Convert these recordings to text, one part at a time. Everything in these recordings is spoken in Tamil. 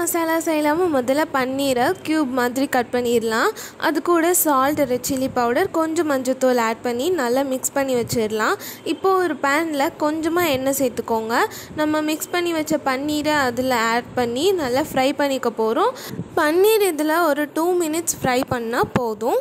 மசாலா செய்யலாமல் முதல்ல பன்னீரை க்யூப் மாதிரி கட் பண்ணிடலாம் அது கூட சால்ட் ரெட் சில்லி பவுடர் கொஞ்சம் மஞ்சத்தூள் ஆட் பண்ணி நல்லா மிக்ஸ் பண்ணி வச்சிடலாம் இப்போது ஒரு பேனில் கொஞ்சமாக எண்ணெய் சேர்த்துக்கோங்க நம்ம மிக்ஸ் பண்ணி வச்ச பன்னீரை அதில் ஆட் பண்ணி நல்லா ஃப்ரை பண்ணிக்க போகிறோம் பன்னீர் இதில் ஒரு டூ மினிட்ஸ் ஃப்ரை பண்ணால் போதும்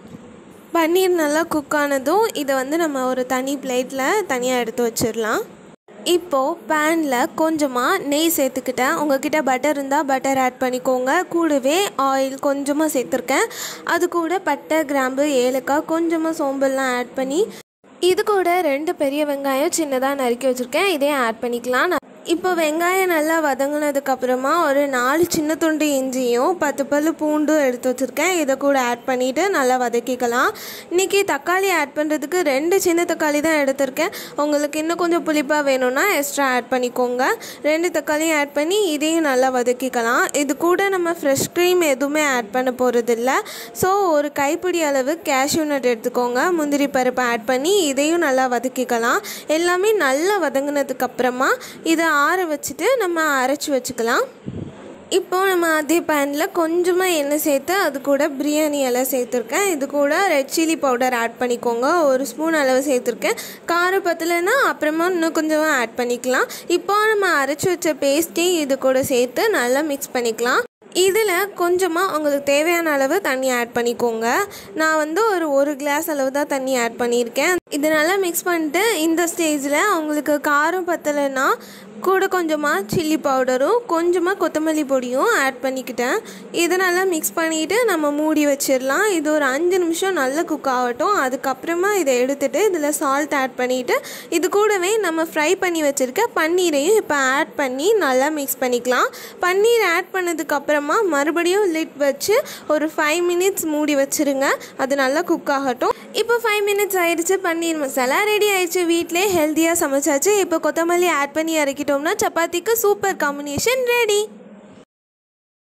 பன்னீர் நல்லா குக் ஆனதும் இதை வந்து நம்ம ஒரு தனி பிளேட்டில் தனியாக எடுத்து வச்சிடலாம் இப்போது பேனில் கொஞ்சமாக நெய் சேர்த்துக்கிட்டேன் உங்ககிட்ட பட்டர் இருந்தால் பட்டர் ஆட் பண்ணிக்கோங்க கூடவே ஆயில் கொஞ்சமாக சேர்த்துருக்கேன் அது கூட பட்டை கிராம்பு ஏலக்காய் கொஞ்சமாக சோம்பல்லாம் ஆட் பண்ணி இது கூட ரெண்டு பெரிய வெங்காயம் சின்னதாக நறுக்கி வச்சுருக்கேன் இதையும் ஆட் பண்ணிக்கலாம் நான் இப்போ வெங்காயம் நல்லா வதங்கினதுக்கப்புறமா ஒரு நாலு சின்ன துண்டு இஞ்சியும் பத்து பல் பூண்டும் எடுத்து வச்சுருக்கேன் இதை கூட ஆட் பண்ணிவிட்டு நல்லா வதக்கிக்கலாம் இன்றைக்கி தக்காளி ஆட் பண்ணுறதுக்கு ரெண்டு சின்ன தக்காளி தான் எடுத்திருக்கேன் உங்களுக்கு இன்னும் கொஞ்சம் புளிப்பாக வேணும்னா எக்ஸ்ட்ரா ஆட் பண்ணிக்கோங்க ரெண்டு தக்காளியும் ஆட் பண்ணி இதையும் நல்லா வதக்கிக்கலாம் இது கூட நம்ம ஃப்ரெஷ் க்ரீம் எதுவுமே ஆட் பண்ண போகிறதில்ல ஸோ ஒரு கைப்பிடி அளவு கேஷ்யூ நட் எடுத்துக்கோங்க முந்திரி பருப்பு ஆட் பண்ணி இதையும் நல்லா வதக்கிக்கலாம் எல்லாமே நல்லா வதங்கினதுக்கு அப்புறமா இதை ஆற வச்சுட்டு நம்ம அரைச்சி வச்சுக்கலாம் இப்போ நம்ம அதே பேனில் கொஞ்சமாக எண்ணெய் சேர்த்து அது கூட பிரியாணி இலை சேர்த்துருக்கேன் இது கூட ரெட் சில்லி பவுடர் ஆட் பண்ணிக்கோங்க ஒரு ஸ்பூன் அளவு சேர்த்துருக்கேன் காரம் பத்தலைன்னா அப்புறமா இன்னும் கொஞ்சம் ஆட் பண்ணிக்கலாம் இப்போ நம்ம அரைச்சி வச்ச பேஸ்ட்டையும் இது கூட சேர்த்து நல்லா மிக்ஸ் பண்ணிக்கலாம் இதில் கொஞ்சமாக உங்களுக்கு தேவையான அளவு தண்ணி ஆட் பண்ணிக்கோங்க நான் வந்து ஒரு ஒரு கிளாஸ் அளவு தான் தண்ணி ஆட் பண்ணியிருக்கேன் இது நல்லா மிக்ஸ் பண்ணிட்டு இந்த ஸ்டேஜில் உங்களுக்கு காரம் பத்தலைன்னா கூட கொஞ்சமாக சில்லி பவுடரும் கொஞ்சமாக கொத்தமல்லி பொடியும் ஆட் பண்ணிக்கிட்டேன் இதை நல்லா மிக்ஸ் பண்ணிவிட்டு நம்ம மூடி வச்சிடலாம் இது ஒரு அஞ்சு நிமிஷம் நல்லா குக் ஆகட்டும் அதுக்கப்புறமா இதை எடுத்துகிட்டு இதில் சால்ட் ஆட் பண்ணிவிட்டு இது கூடவே நம்ம ஃப்ரை பண்ணி வச்சுருக்க பன்னீரையும் இப்போ ஆட் பண்ணி நல்லா மிக்ஸ் பண்ணிக்கலாம் பன்னீர் ஆட் பண்ணதுக்கப்புறமா மறுபடியும் லிட் வச்சு ஒரு ஃபைவ் மினிட்ஸ் மூடி வச்சுருங்க அது நல்லா குக் ஆகட்டும் இப்போ ஃபைவ் மினிட்ஸ் ஆயிடுச்சு பன்னீர் மசாலா ரெடி ஆயிடுச்சு வீட்டிலே ஹெல்த்தியாக சமைச்சாச்சு இப்போ கொத்தமல்லி ஆட் பண்ணி இறக்கிட்டோம்னா சப்பாத்திக்கு சூப்பர் காம்பினேஷன் ரெடி